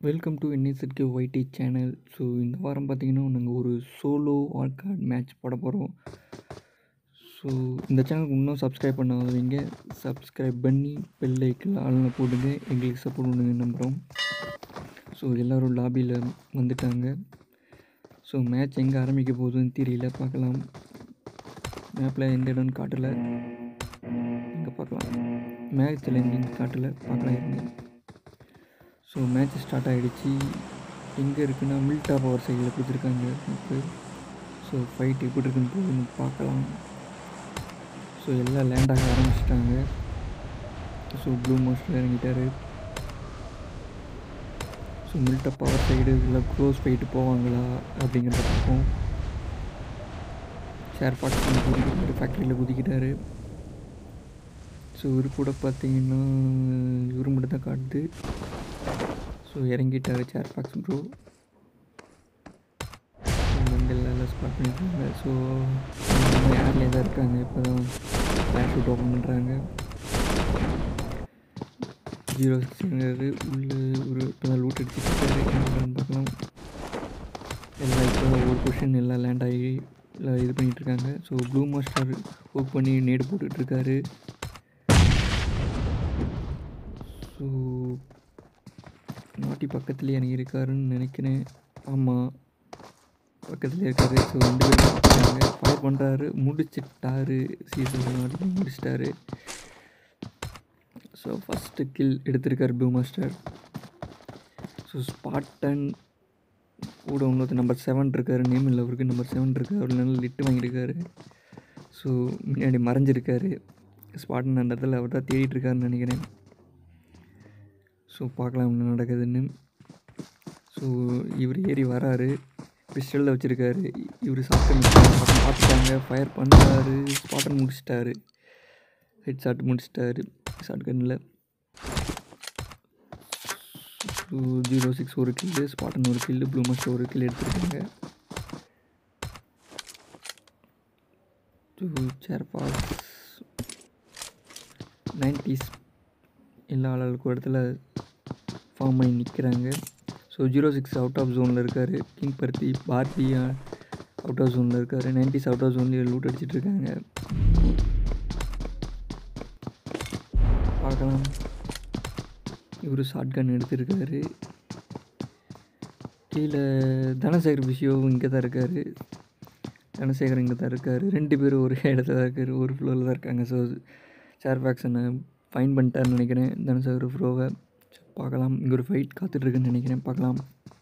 Welcome to என்எஸ்எட்கே YT channel so இந்த வாரம் பார்த்தீங்கன்னா நாங்கள் ஒரு சோலோ வால்கார்ட் மேட்ச் போட போகிறோம் ஸோ இந்த சேனலுக்கு இன்னும் சப்ஸ்கிரைப் பண்ணாதவங்க சப்ஸ்கிரைப் பண்ணி பெல் ஐக்கில் ஆளுநர் போடுங்க எங்களுக்கு சப்போர்ட் பண்ணுங்க நம்புகிறோம் ஸோ எல்லோரும் லாபியில் வந்துட்டாங்க ஸோ மேட்ச் எங்கே ஆரம்பிக்க போகுதுன்னு தெரியல பார்க்கலாம் மேப்பில் எந்த இடம்னு காட்டலை இங்கே பார்க்கலாம் மேட்ச்சில் எங்கேயும் காட்டலை பார்க்கலாம் இருங்க ஸோ மேட்ச் ஸ்டார்ட் ஆகிடுச்சு எங்கே இருக்குன்னா மில்டா பவர் சைடில் கொடுத்துருக்காங்க இப்போ ஸோ ஃபைட் எப்படி இருக்குன்னு போகுதுன்னு பார்க்கலாம் ஸோ எல்லாம் லேண்ட் ஆக ஆரம்பிச்சிட்டாங்க ஸோ ப்ளூ மோஸ்டில் இறங்கிட்டாரு ஸோ மில்டா பவர் சைடு இல்லை க்ளோஸ் ஃபைட்டு போவாங்களா அப்படிங்கிறத பார்ப்போம் ஷேர் பாக்ஸ் குதிக்கிட்டாரு ஃபேக்ட்ரியில் குதிக்கிட்டாரு ஸோ இவர் கூட பார்த்தீங்கன்னா இவர் மட்டும் தான் காட்டுது ஸோ இறங்கிட்டாரு சேர் பாக்ஸ் ப்ரோ எல்லாம் ஸ்பாட் பண்ணியிருக்காங்க ஸோ ஏர்லேயே தான் இருக்காங்க இப்போ தான் ஃப்ளாஷ் அவுட் ஓப்பன் பண்ணுறாங்க ஜீரோ சிக்ஸ்ங்கிறது உள்ள ஒரு இப்போ தான் லூட் அடிச்சுட்டு இருக்காரு என்ன பண்ணுறான்னு பார்க்கலாம் எல்லாம் இப்போ ஒரு கொஷின் எல்லாம் லேண்ட் ஆகி எல்லாம் இது பண்ணிகிட்ருக்காங்க ஸோ ப்ளூ மாஸ்டர் ஒர்க் பண்ணி நேடு போட்டுட்ருக்காரு ஸோ நாட்டி பக்கத்துலேயே எனக்கு இருக்காருன்னு நினைக்கிறேன் ஆமாம் பக்கத்துலேயே இருக்காரு ஸோ ரெண்டு பேரும் இருக்காங்க ஃபயர் பண்ணுறாரு முடிச்சிட்டாரு சீசன் நாட்டி முடிச்சிட்டாரு ஸோ ஃபஸ்ட்டு கில் எடுத்திருக்காரு ப்ளூ மாஸ்டர் ஸோ ஸ்பாட்டன் கூட இன்னொருத்தர் நம்பர் செவன் இருக்காரு நேம் இல்லை அவருக்கு நம்பர் செவன் இருக்காரு அவர் நல்லா லிட்டு வாங்கியிருக்காரு ஸோ முன்னாடி மறைஞ்சிருக்காரு ஸ்பாட்டன் அந்த இடத்துல அவர் தான் தேடிட்டு இருக்காருன்னு நினைக்கிறேன் ஸோ பார்க்கலாம் என்ன நடக்குதுன்னு ஸோ இவர் ஏறி வராரு பிஸ்டலில் வச்சுருக்காரு இவர் சாப்பிட்டு பக்கம் பார்த்துட்டாங்க ஃபயர் பண்ணுறாரு ஸ்பாட்டன் முடிச்சிட்டாரு ஹெட் ஷாட் முடிச்சிட்டாரு ஷார்ட் கன்னில் ஸோ ஜீரோ சிக்ஸ் ஒரு கில்லு ஸ்பாட்டன் ஒரு கில்லு ப்ளூ மாஸ்டர் ஒரு கில் எடுத்துருக்காங்க ஸோ சேர் பாஸ் நைன்டிஸ் எல்லா ஆளுக்கும் இடத்துல ஃபார்ம் பண்ணி நிற்கிறாங்க so zero six out of ஜோனில் இருக்கார் கிங் பர்த்தி பார்பி அவுட் ஆஃப் ஜோனில் இருக்கார் நைன்டிஸ் அவுட் ஆஃப் ஜோன்லேயே லூட் அடிச்சிட்டு இருக்காங்க பார்க்கலாம் இவர் ஷார்ட் கன் எடுத்திருக்காரு கீழே தனசேகர் விஷயோ இங்கே தான் இருக்கார் தனசேகர் இங்கே தான் இருக்கார் ரெண்டு பேரும் ஒரே இடத்துல தான் இருக்கார் ஒரு ஃப்ளோரில் தான் இருக்காங்க ஸோ சேர் ஃபேக்ஷனை ஃபைன் பண்ணிட்டாருன்னு நினைக்கிறேன் தனசேகர் ஃப்ரோவை பார்க்கலாம் இங்கே ஒரு ஃபைட் காத்துட்ருக்குன்னு நினைக்கிறேன் பார்க்கலாம்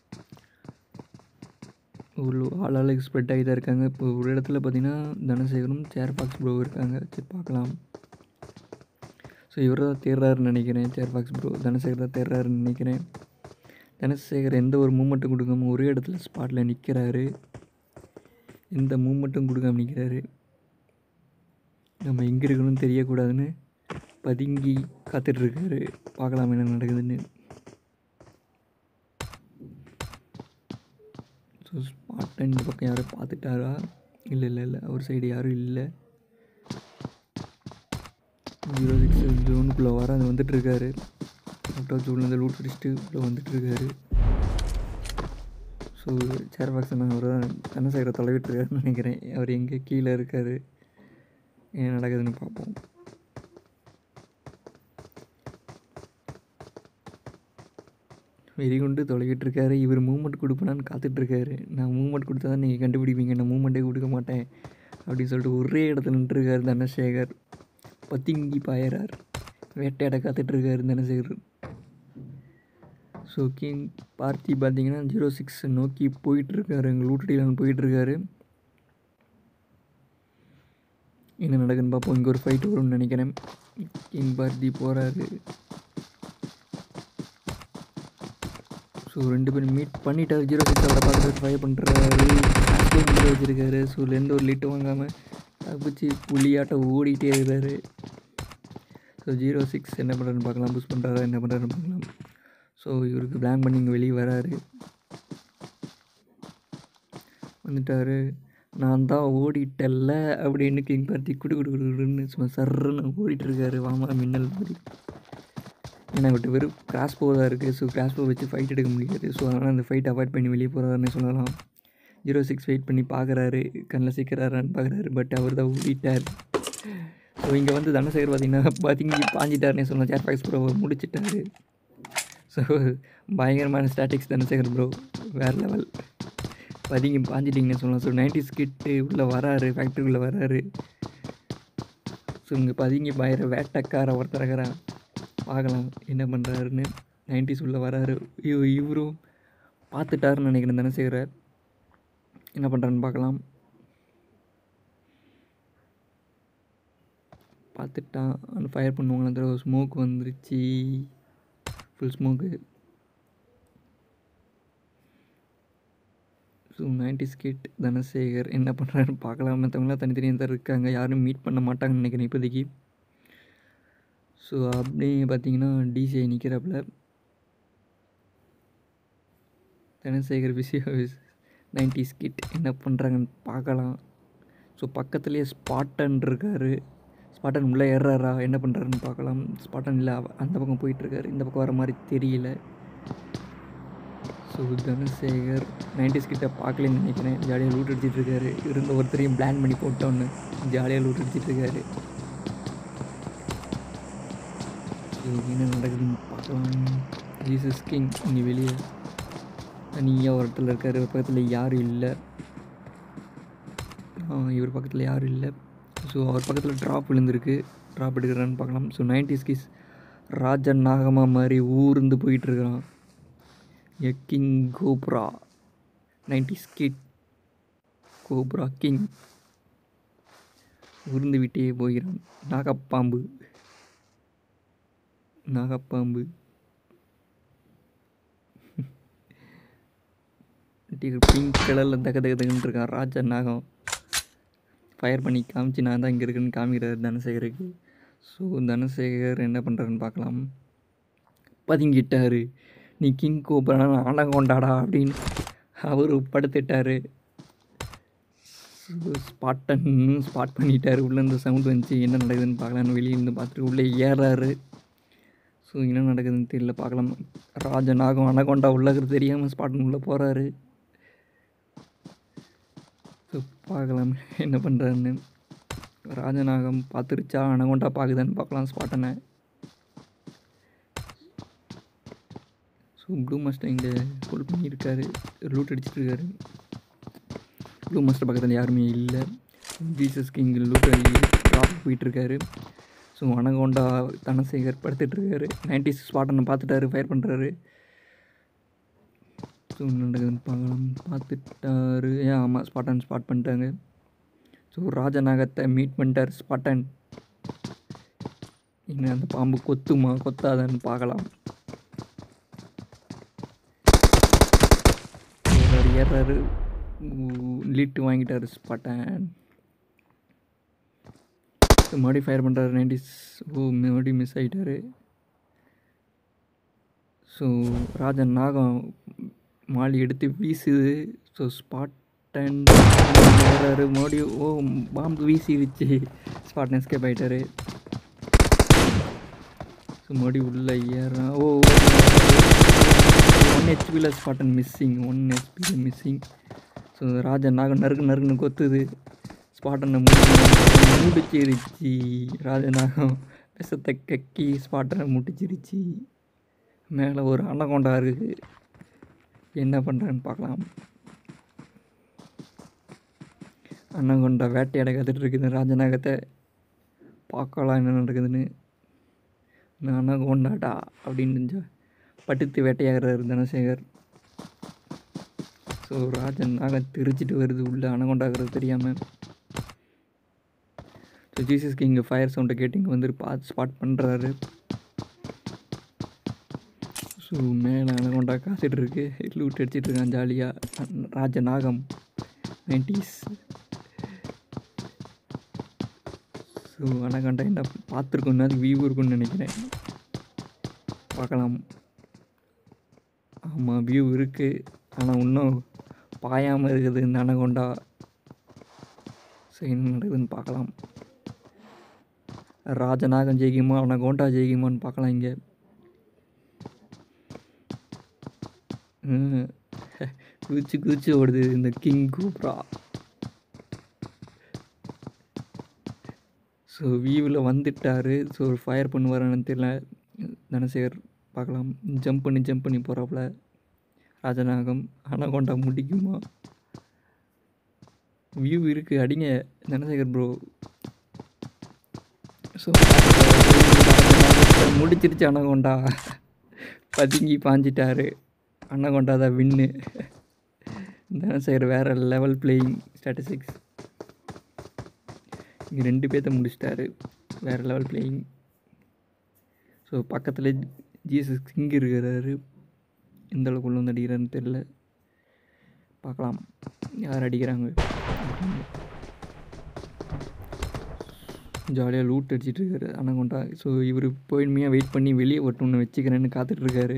ஒரு ஆள் ஆளுக்கு ஸ்ப்ரெட் ஆகி தான் இருக்காங்க இப்போ ஒரு இடத்துல பார்த்தீங்கன்னா தனசேகரும் சேர் பாக்ஸ் ப்ரோ இருக்காங்க சரி பார்க்கலாம் ஸோ இவர் தான் தேடுறாருன்னு நினைக்கிறேன் சேர் பாக்ஸ் ப்ரோ தனசேகர் தான் தேடுறாருன்னு நினைக்கிறேன் தனசேகர் எந்த ஒரு மூமெண்ட்டும் கொடுக்காம ஒரே இடத்துல ஸ்பாட்டில் நிற்கிறாரு எந்த மூமெண்ட்டும் கொடுக்காம நிற்கிறாரு நம்ம எங்கே இருக்கணும்னு தெரியக்கூடாதுன்னு பதுங்கி காத்துட்ருக்காரு பார்க்கலாம் என்ன நடக்குதுன்னு ஸோ ஸ்பாட்டை இந்த பக்கம் யாரும் பார்த்துட்டாரா இல்லை இல்லை இல்லை அவர் சைடு யாரும் இல்லை ஜீரோ சிக்ஸ் ஜோனுக்குள்ளே வர அது வந்துட்டுருக்காரு அவுட் ஆஃப் ஜோன்லேருந்து லூட் அடிச்சுட்டு உள்ளே வந்துட்டுருக்காரு ஸோ சேர் பாக்ஸ் நான் அவர் தான் தனசேகரை தொலைவிட்டுருக்காருன்னு நினைக்கிறேன் அவர் எங்கே கீழே இருக்கார் என்ன நடக்குதுன்னு பார்ப்போம் வெறி கொண்டு தொலைகிட்டு இருக்காரு இவர் மூமெண்ட் கொடுப்பேனான்னு காத்துட்ருக்காரு நான் மூமெண்ட் கொடுத்தா தான் நீங்கள் கண்டுபிடிப்பீங்க நான் மூமெண்ட்டே கொடுக்க மாட்டேன் அப்படின்னு சொல்லிட்டு ஒரே இடத்துல நின்றுருக்காரு தனசேகர் பத்திங்கி பாயறார் வேட்டையாட காத்துட்ருக்காரு தனசேகர் ஸோ கிங் பார்த்தி பார்த்தீங்கன்னா ஜீரோ சிக்ஸ் நோக்கி போயிட்டுருக்காரு எங்கள் லூட்டடியில் போயிட்டுருக்காரு என்ன நடக்குன்னு பார்ப்போம் இங்கே ஒரு ஃபைட் வரும்னு நினைக்கிறேன் கிங் பார்த்தி போகிறாரு ஸோ ரெண்டு பேரும் மீட் பண்ணிட்டார் ஜீரோ சிக்ஸ் அவரை பார்த்துட்டு ட்ரை பண்ணுறாரு மட்டும் வச்சுருக்காரு ஸோ ரெண்டு ஒரு லிட்டு வாங்காமல் தப்பிச்சு புளியாட்ட ஓடிட்டே இருக்கிறாரு ஸோ ஜீரோ சிக்ஸ் என்ன பண்ணுறாருன்னு பார்க்கலாம் புஷ் பண்ணுறாரா என்ன பண்ணுறாருன்னு பார்க்கலாம் ஸோ இவருக்கு பிளான் பண்ணி இங்கே வெளியே வராரு வந்துட்டார் நான் தான் ஓடிட்டல்ல அப்படின்னு கிங் பார்த்தி குடு குடு குடுன்னு சும்மா சர்ன்னு ஓடிட்டுருக்காரு வாமா மின்னல் மாதிரி ஏன்னா விட்டு வெறும் கிராஸ் போ தான் இருக்குது ஸோ கிராஸ் போ வச்சு ஃபைட் எடுக்க முடியாது ஸோ அதனால் அந்த ஃபைட் அவாய்ட் பண்ணி வெளியே போகிறாருன்னு சொல்லலாம் ஜீரோ சிக்ஸ் வெயிட் பண்ணி பார்க்குறாரு கண்ணில் சிக்கிறாரான்னு பார்க்குறாரு பட் அவர் தான் ஊடிட்டார் ஸோ இங்கே வந்து தனசேகர் பார்த்தீங்கன்னா பார்த்தீங்க பாஞ்சிட்டாருன்னே சொல்லலாம் சேர் ஃபேக்ஸ் ப்ரோ முடிச்சிட்டாரு ஸோ பயங்கரமான ஸ்டாட்டிக்ஸ் தனசேகர் ப்ரோ வேறு லெவல் பதுங்கி பாஞ்சிட்டிங்கன்னு சொல்லலாம் ஸோ நைன்டி ஸ்கிட்டு உள்ளே வராரு ஃபேக்ட்ரிக்குள்ளே வராரு ஸோ இங்கே பதுங்கி பயங்கர வேட்டக்கார ஒருத்தரக்கிறா பார்க்கலாம் என்ன பண்ணுறாருன்னு நைன்டிஸ் உள்ளே வராரு இவ இவரும் பார்த்துட்டாருன்னு நினைக்கிறேன் தனசேகரை என்ன பண்ணுறான்னு பார்க்கலாம் பார்த்துட்டான் அந்த ஃபயர் பண்ணுவாங்களே தடவை ஸ்மோக் வந்துருச்சு full smoke so ninety skid Dhanasekar என்ன பண்ணுறாருன்னு பார்க்கலாம் மற்றவங்களாம் தனித்தனியாக தான் இருக்காங்க யாரும் மீட் பண்ண மாட்டாங்கன்னு நினைக்கிறேன் இப்போதைக்கு ஸோ அப்படியே பார்த்தீங்கன்னா டிசிஐ நிற்கிறாப்புல தனசேகர் விஷயம் நைன்டி ஸ்கிட் என்ன பண்ணுறாங்கன்னு பார்க்கலாம் ஸோ பக்கத்துலேயே ஸ்பாட்டன் இருக்கார் ஸ்பாட்டன் உள்ளே ஏறுறாரா என்ன பண்ணுறாருன்னு பார்க்கலாம் ஸ்பாட்டன் இல்லை அவ- அந்த பக்கம் போயிட்டுருக்காரு இந்த பக்கம் வர மாதிரி தெரியல ஸோ தனசேகர் நைன்டிஸ் கிட்ட பார்க்கலன்னு நினைக்கிறேன் ஜாலியாக லூட் அடிச்சிட்டு இருக்காரு இருந்த ஒருத்தரையும் பிளான் பண்ணி போட்டோன்னு ஜாலியாக லூட் அடிச்சிட்டு இருக்காரு ஸோ என்ன நடக்குதுன்னு பார்க்கலாம் ஜீசஸ் கிங் இங்கே வெளியே தனியாக ஒரு இடத்துல இருக்காரு இவர் பக்கத்தில் யாரும் இல்லை ஆ, இவர் பக்கத்தில் யாரும் இல்லை ஸோ அவர் பக்கத்தில் ட்ராப் விழுந்திருக்கு ட்ராப் எடுக்கிறான்னு பார்க்கலாம் ஸோ நைன்டி ஸ்கிஸ் ராஜன் நாகமா மாதிரி ஊர்ந்து போயிட்டுருக்கிறான் a king cobra ninety skid cobra king உருந்து விட்டே போகிறான் நாகப்பாம்பு நாகப்பாம்பு பிங்க் கலரில் தக தக தகன்னு இருக்கான் ராஜா நாகம் ஃபயர் பண்ணி காமிச்சு நான் தான் இங்கே இருக்குன்னு காமிக்கிறார் தனசேகருக்கு ஸோ தனசேகர் என்ன பண்ணுறாருன்னு பார்க்கலாம் பதுங்கிட்டாரு நீ கிங் கோபுரா ஆனகொண்டாடா அப்படின்னு அவர் படுத்துட்டாரு ஸ்பாட்டன் ஸ்பாட் பண்ணிட்டாரு உள்ளே இந்த சவுண்ட் வந்துச்சு என்ன நடக்குதுன்னு பார்க்கலான்னு வெளியே இருந்து பார்த்துட்டு உள்ளே ஏறாரு ஸோ என்ன நடக்குதுன்னு தெரியல பார்க்கலாம் ராஜநாகம் அனகொண்டா உள்ளது தெரியாமல் ஸ்பாட்டன் உள்ளே போகிறாரு ஸோ பார்க்கலாம் என்ன பண்ணுறாருன்னு ராஜநாகம் பார்த்துருச்சா அனகொண்டா பார்க்குதான்னு பார்க்கலாம் ஸ்பாட்டனை ஸோ ப்ளூ மாஸ்டர் இங்கே ஹோல்ட் பண்ணியிருக்காரு லூட் அடிச்சிட்டு இருக்காரு ப்ளூ மாஸ்டர் பக்கத்தில் யாருமே இல்லை ஜீசஸ்க்கு இங்கே லூட் அடி ட்ராப் போயிட்டுருக்காரு ஸோ அனகோண்டா தனசேகர் படுத்துட்ருக்காரு நைன்டி ஸ்பாட்டனை பார்த்துட்டாரு ஃபயர் பண்ணுறாரு ஸோ நடக்குதுன்னு பார்க்கலாம் பார்த்துட்டாரு ஏன் ஆமாம் ஸ்பாட்டன் ஸ்பாட் பண்ணிட்டாங்க ஸோ ராஜநாகத்தை மீட் பண்ணிட்டார் ஸ்பாட்டன் இன்னும் அந்த பாம்பு கொத்துமா கொத்தாதான்னு பார்க்கலாம் ஏறாரு ஏறாரு லிட்டு வாங்கிட்டாரு ஸ்பாட்டன் ஸோ மறுபடியும் ஃபயர் பண்ணுறாரு நைன்டிஸ் ஓ மறுபடியும் மிஸ் ஆகிட்டாரு ஸோ ராஜன் நாகம் மாலி எடுத்து வீசுது ஸோ ஸ்பாட்டன் ஏறாரு மறுபடியும் ஓ பாம்பு வீசிடுச்சு ஸ்பாட்டன் எஸ்கேப் ஆகிட்டாரு ஸோ மறுபடியும் உள்ள ஏறான் ஓ ஒன் ஹெச்பியில் ஸ்பாட்டன் மிஸ்ஸிங் ஒன் ஹெச்பியில் மிஸ்ஸிங் ஸோ ராஜன் நாகம் நறுக்கு நறுக்குன்னு கொத்துது ஸ்பாட்டனை மூடிச்சிருச்சு ராஜநாகம் விஷத்தை கக்கி ஸ்பாட்டனை முட்டிச்சிருச்சு மேலே ஒரு அனகொண்டா இருக்குது என்ன பண்ணுறான்னு பார்க்கலாம் அன்னகொண்டா வேட்டையாட கற்றுட்டு இருக்குது ராஜநாகத்தை பார்க்கலாம் என்ன நடக்குதுன்னு நான் அனகொண்டாடா அப்படின்னு சொ- படுத்து வேட்டையாடுறாரு தனசேகர் ஸோ ராஜன் நாகம் தெரிச்சிட்டு வருது உள்ள அனகொண்டாகிறது தெரியாமல் ஸோ ஜீசஸ்க்கு இங்கே ஃபயர் சவுண்டை கேட்டு இங்கே வந்து பார்த்து ஸ்பாட் பண்ணுறாரு ஸோ மேலே அனகொண்டா காசிட்டு இருக்கு லூட் அடிச்சிட்டு இருக்கான் ஜாலியாக ராஜ நாகம் நைன்டிஸ் ஸோ அனகொண்டா என்ன பார்த்துருக்கோம் அது வியூ இருக்கும்னு நினைக்கிறேன் பார்க்கலாம் ஆமாம் வியூ இருக்குது ஆனால் இன்னும் பாயாமல் இருக்குது இந்த அனகொண்டா ஸோ என்ன நடக்குதுன்னு பார்க்கலாம் ராஜநாகம் ஜெயிக்குமா அனகொண்டா ஜெயிக்குமான்னு பார்க்கலாம் இங்கே ம். குதிச்சு குதிச்சு ஓடுது இந்த கிங் கோப்ரா ஸோ வியூவில் வந்துட்டார் ஸோ ஃபயர் பண்ணுவாரான்னு தெரியல தனசேகர் பார்க்கலாம் ஜம்ப் பண்ணி ஜம்ப் பண்ணி போகிறாப்புல ராஜநாகம் அனகொண்டா முடிக்குமா வியூ இருக்குது அடிங்க தனசேகர் ப்ரோ ஸோ முடிச்சிருச்சு அனகொண்டா பதுங்கி பாஞ்சிட்டாரு அனகொண்டா தான் வின்னு தனசேகர் வேறு லெவல் பிளேயிங் ஸ்டாட்டிஸ்டிக்ஸ் இங்கே ரெண்டு பேர்த்த முடிச்சிட்டாரு வேறு லெவல் பிளேயிங் ஸோ பக்கத்தில் ஜீசஸ் கிங் இருக்கிறாரு எந்த அளவுக்கு உள்ள வந்து அடிக்கிறாருன்னு தெரில பார்க்கலாம் யார் அடிக்கிறாங்க ஜாலியாக லூட் அடிச்சிட்டு இருக்காரு அனகொண்டா ஸோ இவர் பொறுமையாக வெயிட் பண்ணி வெளியே ஒட்டணுன்னு வச்சுக்கிறேன்னு காத்துட்ருக்காரு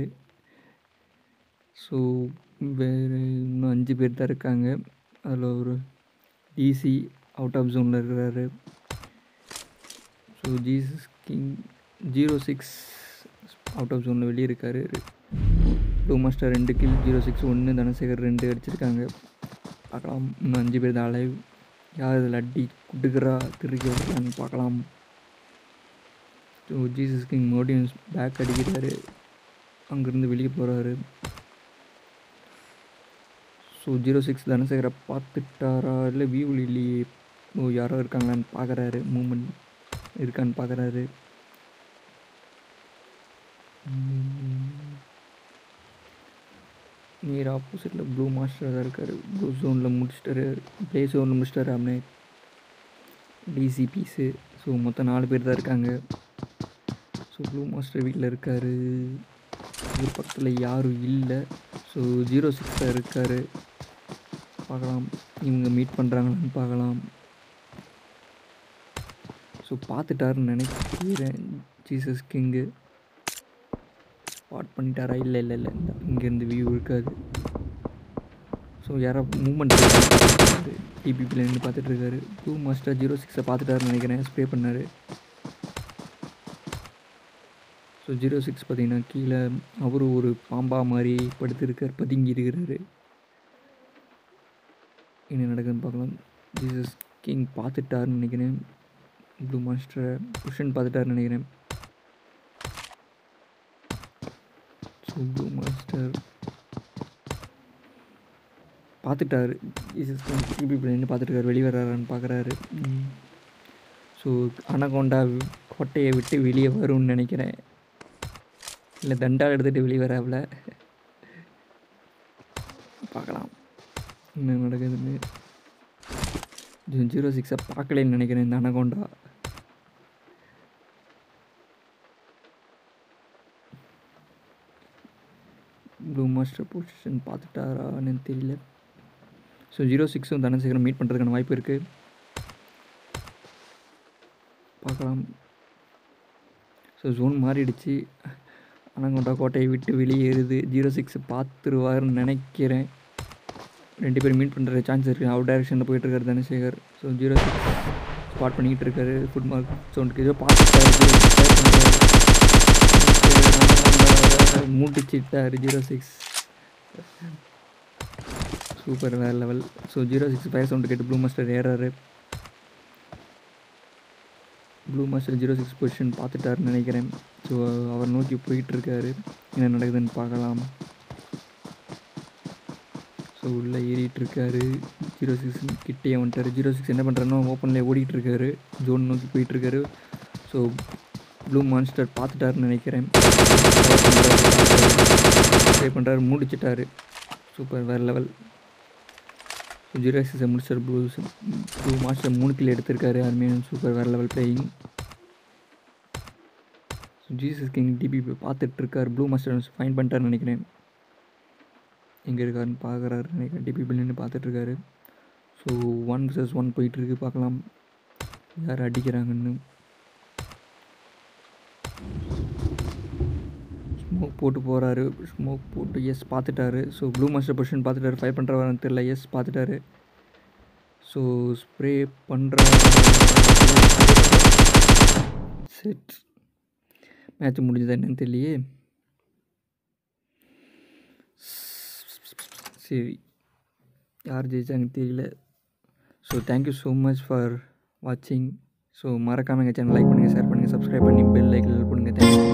ஸோ வேறு இன்னும் அஞ்சு பேர் தான் இருக்காங்க அதில் ஒரு டிசி அவுட் ஆஃப் ஜோனில் இருக்கிறாரு so Jesus king zero six out of ஜோனில் வெளியே இருக்கார் டூ மாஸ்டர் ரெண்டு கில் ஜீரோ சிக்ஸ் ஒன்று தனசேகர் ரெண்டு அடிச்சிருக்காங்க பார்க்கலாம் இன்னும் அஞ்சு பேர் தான் அலைவ் யார் இதில் அடி குடுக்குறா திருக்கி விடுறான்னு பார்க்கலாம் ஸோ ஜீசஸ் கிங் மோடியன்ஸ் பேக் அடிக்கிறாரு அங்கேருந்து வெளியே போகிறாரு ஸோ ஜீரோ சிக்ஸ் தனசேகரை பார்த்துட்டாரா இல்லை வியூவில் இல்லையே ஓ யாரோ இருக்காங்களான்னு பார்க்குறாரு மூமெண்ட் இருக்கான்னு பார்க்குறாரு நேர் ஆப்போசிட்டில் ப்ளூ மாஸ்டர் தான் இருக்கார் ப்ளூ ஜோனில் முடிச்சிட்டாரு ப்ளே ஜோனில் முடிச்சிட்டாரு அவனே டிசி பீஸு ஸோ மொத்தம் நாலு பேர் தான் இருக்காங்க ஸோ ப்ளூ மாஸ்டர் வீட்டில் இருக்கார் இது பக்கத்தில் யாரும் இல்லை ஸோ ஜீரோ சிக்ஸ் தான் இருக்கார் பார்க்கலாம் இவங்க மீட் பண்ணுறாங்களான்னு பார்க்கலாம் ஸோ பார்த்துட்டாருன்னு நினைக்கிறேன் ஜீசஸ் கிங்கு ஸ்பாட் பண்ணிட்டாரா இல்லை இல்லை இல்லை இந்த இங்கேருந்து வியூ இருக்காது ஸோ யாரோ மூமெண்ட் டிபிபியில் நின்று பார்த்துட்டு இருக்காரு டூ மாஸ்டர் ஜீரோ சிக்ஸை பார்த்துட்டாருன்னு நினைக்கிறேன் ஸ்ப்ரே பண்ணார் ஸோ ஜீரோ சிக்ஸ் பார்த்தீங்கன்னா கீழே அவரும் ஒரு பாம்பா மாதிரி படுத்திருக்கார் பதுங்கி இருக்கிறாரு என்ன நடக்குதுன்னு பார்க்கலாம் ஜீசஸ் கிங் பார்த்துட்டாருன்னு நினைக்கிறேன் ப்ளூ மாஸ்டரை புஷன் பார்த்துட்டாருன்னு நினைக்கிறேன் ஸோ ப்ளூ மாஸ்டர் பார்த்துட்டாரு ஜீசஸ் கிங் டிபி பிள்ளைன்னு பார்த்துட்டு வெளியே வர்றாரான்னு பார்க்குறாரு ஸோ அனகொண்டா கோட்டையை விட்டு வெளியே வரும்னு நினைக்கிறேன் இல்லை தண்டா எடுத்துகிட்டு வெளியே வராப்புல பார்க்கலாம் என்ன நடக்குதுன்னு ஜீரோ சிக்ஸை பார்க்கலன்னு நினைக்கிறேன் இந்த அனகொண்டா ப்ளூ மாஸ்டர் பொசிஷன் பார்த்துட்டாரான்னு தெரியல ஸோ ஜீரோ சிக்ஸும் தனசேகரம் மீட் பண்ணுறதுக்கான வாய்ப்பு இருக்குது பார்க்கலாம் ஸோ ஜோன் மாறிடுச்சு அனங்கொண்டா கோட்டையை விட்டு வெளியேறுது ஜீரோ சிக்ஸ் பார்த்துருவாருன்னு நினைக்கிறேன் ரெண்டு பேரும் மீட் பண்ணுற சான்ஸ் இருக்குது அவுட் டைரக்ஷனில் போயிட்டுருக்காரு Dhanasekar so zero six spot பண்ணிக்கிட்டு இருக்காரு ஃபுட் மார்க் சவுண்டுக்கு ஏதோ பார்த்துட்டாரு மூட்டிச்சிட்டார் ஜீரோ சிக்ஸ் சூப்பர் வேறு level so zero six fire sound கேட்டு ப்ளூ மாஸ்டர் ஏறாரு blue master zero six position பார்த்துட்டாருன்னு நினைக்கிறேன் ஸோ அவர் நோக்கி போயிட்டுருக்காரு என்ன நடக்குதுன்னு பார்க்கலாம் ஸோ உள்ளே ஏறிட்டுருக்காரு ஜீரோ சிக்ஸ் கிட்டே வந்துட்டார் ஜீரோ சிக்ஸ் என்ன பண்ணுறாருன்னா ஓப்பனில் ஓடிட்டுருக்காரு ஜோன் நோக்கி போயிட்டுருக்காரு ஸோ ப்ளூ மான்ஸ்டர் பார்த்துட்டாருன்னு நினைக்கிறேன் ட்ரை பண்ணுறாரு முடிச்சிட்டாரு சூப்பர் வேறு லெவல் ஸோ ஜீரோ சிக்ஸை முடிச்சார் ப்ளூ ப்ளூ மாஸ்டர் மூணு கிலோ எடுத்திருக்காரு அருமையான சூப்பர் வேறு level playing so Jesus king டிபி பார்த்துட்ருக்கார் ப்ளூ மாஸ்டர் ஃபைன் பண்ணிட்டாருன்னு நினைக்கிறேன் எங்கே இருக்காருன்னு பார்க்குறாரு நினைக்கிறேன் டிபி நின்று பார்த்துட்ருக்காரு ஸோ ஒன் விசஸ் ஒன் போயிட்டுருக்கு பார்க்கலாம் யார் அடிக்கிறாங்கன்னு ஸ்மோக் போட்டு போகிறாரு ஸ்மோக் போட்டு எஸ் பார்த்துட்டாரு ஸோ ப்ளூ மாஸ்டர் பொசிஷன் பார்த்துட்டாரு ஃபைர் பண்ணுறவரான்னு தெரில எஸ் பார்த்துட்டாரு ஸோ ஸ்ப்ரே பண்ணுற செட் மேட்ச் முடிஞ்சதா என்னன்னு தெரியலையே சரி யார் ஜெயிச்சாங்க தெரியல so thank you so much for வாட்சிங் ஸோ மறக்காமல் எங்கள் சேனல் லைக் பண்ணுங்கள் ஷேர் பண்ணுங்கள் சப்ஸ்கிரைப் பண்ணி பெல் லைக்கில் பண்ணுங்கள் தேங்க்யூ